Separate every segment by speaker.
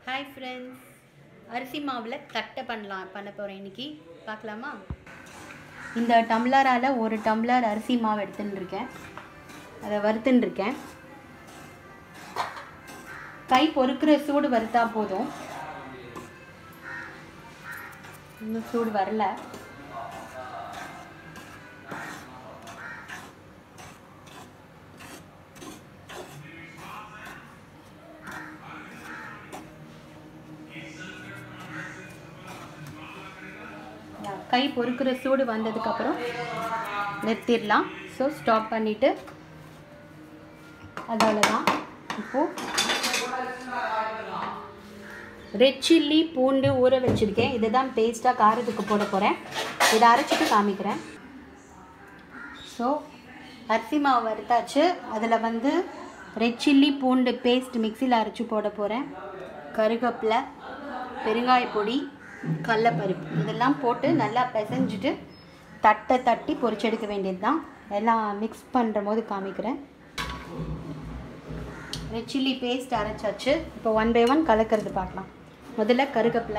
Speaker 1: hi friends அரிசி மாவில் தட்டை பண்ணலாம் பண்ண போகிறேன் இன்னைக்கு பார்க்கலாமா இந்த டம்ளரால் ஒரு டம்ளர் அரிசி மாவு எடுத்துன்னு இருக்கேன் அதை வறுத்துன்னு இருக்கேன் கை பொறுக்கிற சூடு வறுத்தா போதும் இன்னும் சூடு வரல கை பொறுக்கிற சூடு வந்ததுக்கப்புறம் நிறுத்திடலாம் ஸோ ஸ்டாப் பண்ணிவிட்டு அதோட தான் இப்போது ரெட் சில்லி பூண்டு ஊற வச்சுருக்கேன் இதை தான் பேஸ்ட்டாக காரத்துக்கு போட போகிறேன் இதை அரைச்சிட்டு காமிக்கிறேன் ஸோ அரிசி மாவு வறுத்தாச்சு அதில் வந்து ரெட் சில்லி பூண்டு பேஸ்ட் மிக்சியில் அரைச்சி போட போகிறேன் கருவேப்பிலை பெருங்காய பொடி கடலப்பருப்பு இதெல்லாம் போட்டு நல்லா பிசைஞ்சிட்டு தட்டை தட்டி பொரிச்செடுக்க வேண்டியது தான் எல்லாம் மிக்ஸ் பண்ணுற போது காமிக்கிறேன் ரெட் சில்லி பேஸ்ட் அரைச்சாச்சு இப்போ ஒன் பை ஒன் கலக்கிறது பார்க்கலாம் முதல்ல கருவேப்பிலை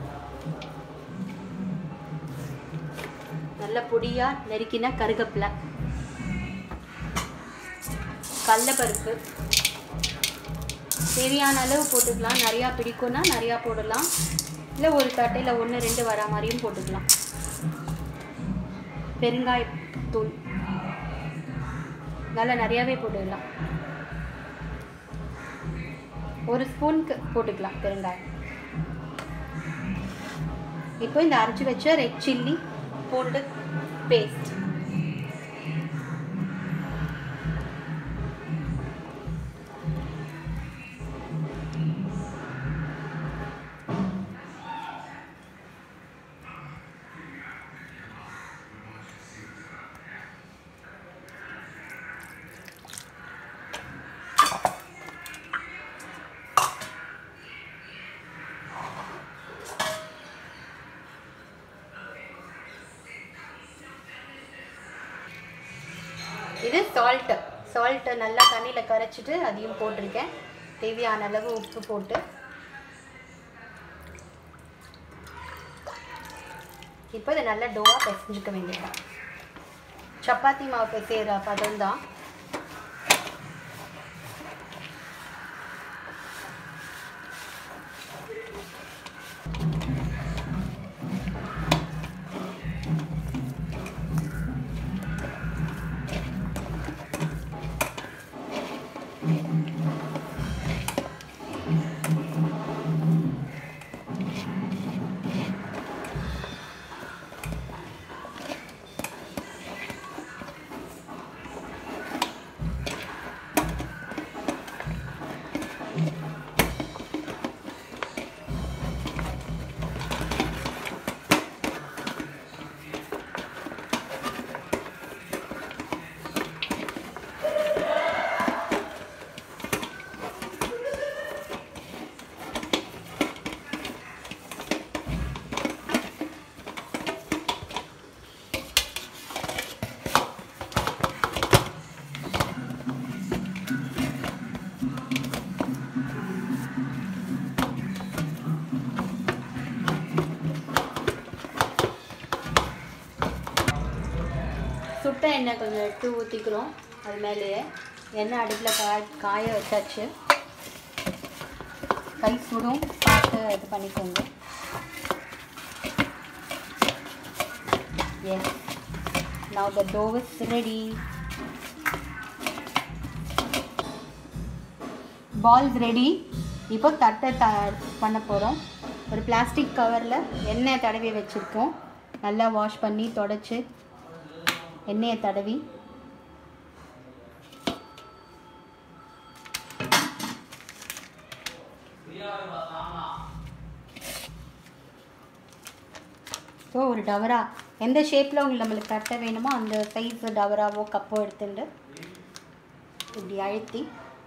Speaker 1: நல்ல பொடியாக நெருக்கின கருவேப்பிலை கடலப்பருப்பு தேவையான அளவு போட்டுக்கலாம் நிறையா பிடிக்கும்னா நிறையா போடலாம் இல்லை ஒரு தட்டையில் ஒன்று ரெண்டு வர மாதிரியும் போட்டுக்கலாம் பெருங்காயத்தூள் நல்லா நிறையாவே போட்டுக்கலாம் ஒரு ஸ்பூனுக்கு போட்டுக்கலாம் பெருங்காயம் இப்போ இந்த அரைச்சி வச்ச ரெட் சில்லி பூண்டு பேஸ்ட் இது சால்ட்டு சால்ட்டை நல்லா தண்ணியில் கரைச்சிட்டு அதையும் போட்டிருக்கேன் தேவையான அளவு உப்பு போட்டு இப்போ இதை நல்லா டோவாக பிசைஞ்சுக்க வேண்டியதுதான் சப்பாத்தி மாவு பிசைகிற பதம் தான் சுட்ட எண்ணெய் கொஞ்சம் எடுத்து ஊற்றிக்கிறோம் அது மேலேயே எண்ணெய் அடுப்பில் கா காய வச்சாச்சு கை சுடும் பார்த்து இது பண்ணிக்கோங்க as now the dough is ready balls ready இப்போ தட்டை த பண்ண போகிறோம் ஒரு பிளாஸ்டிக் கவரில் எண்ணெய் தடவி வச்சுருக்கோம் நல்லா வாஷ் பண்ணி தொடச்சி எண்ணெயை தடவி ஸோ ஒரு டவரா எந்த ஷேப்பில் உங்களுக்கு நம்மளுக்கு தட்டை வேணுமோ அந்த சைஸ் டவராவோ கப்போ எடுத்துட்டு இப்படி அழுத்தி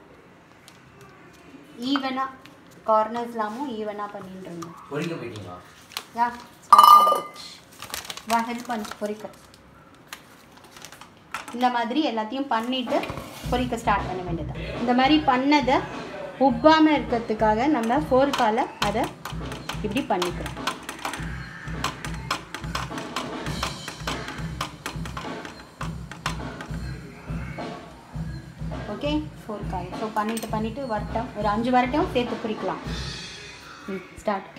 Speaker 1: ஈவனாக கார்னர்ஸ்லாமும் ஈவனாக பண்ணிட்டு இருந்தோம்
Speaker 2: பொறிக்க போயிட்டீங்களா
Speaker 1: யா ஸ்டார்ட் பண்ணிடுச்சு வா ஹெல்ப் பண்ணு பொறிக்க இந்த மாதிரி எல்லாத்தையும் பண்ணிட்டு பொரிக்க ஸ்டார்ட் பண்ண வேண்டியது இந்த மாதிரி பண்ணதை உப்பாமல் இருக்கிறதுக்காக நம்ம ஃபோர்க்கால் அதை இப்படி பண்ணிக்கிறோம் ஓகே ஃபோர் காய் ஸோ பண்ணிட்டு பண்ணிட்டு வரட்டும் ஒரு அஞ்சு வரட்டும் சேர்த்து பிரிக்கலாம் ம் ஸ்டார்ட்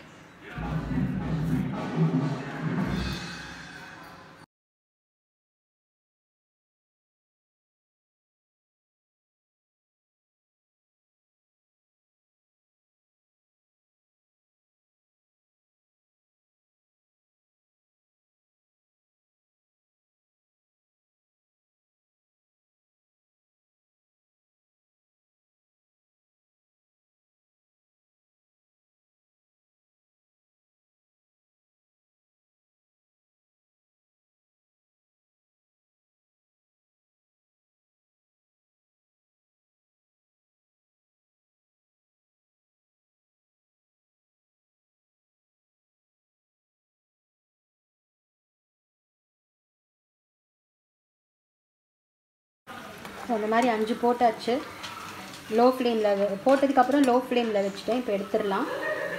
Speaker 1: ஸோ அந்த மாதிரி அஞ்சு போட்டாச்சு லோ ஃப்ளேமில் போட்டதுக்கப்புறம் லோ ஃப்ளேமில் வச்சுட்டேன் இப்போ எடுத்துடலாம்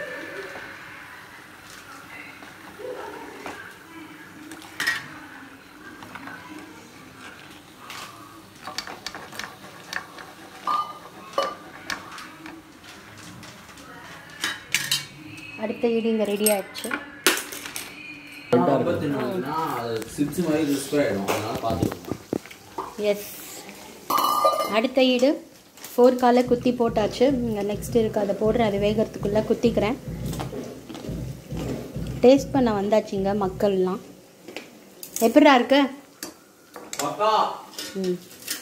Speaker 1: அடுத்த ஈடு இங்கே ரெடி ஆயிடுச்சு
Speaker 2: ரொம்ப தின்னோம்னா அது சிப்ஸ் மாதிரி ரிஸ்க் ஆகிடும் அதனால பார்த்துக்கணும்
Speaker 1: எஸ் அடுத்த ஈடு ஃபோர் காலை குத்தி போட்டாச்சு இங்கே நெக்ஸ்ட் இருக்கு அதை போடுறேன் அது வேகிறதுக்குள்ளே குத்திக்கிறேன் டேஸ்ட் பண்ண வந்தாச்சுங்க மக்கள்லாம் எப்படிடா இருக்கு
Speaker 2: பக்கா
Speaker 1: ம்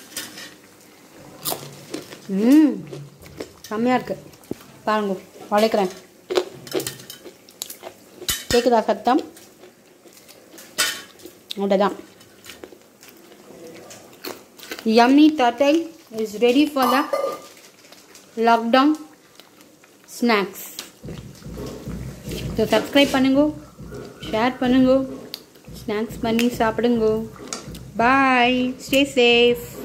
Speaker 1: ம் செம்மையாக இருக்கு பாருங்க உழைக்கிறேன் கேட்குதா சத்தம் அவ்வளோதான் yummy turtle is ready for the lockdown snacks so subscribe பண்ணுங்க ஷேர் பண்ணுங்க ஸ்நாக்ஸ் பண்ணி சாப்பிடுங்க பாய் ஸ்டே சேஃப்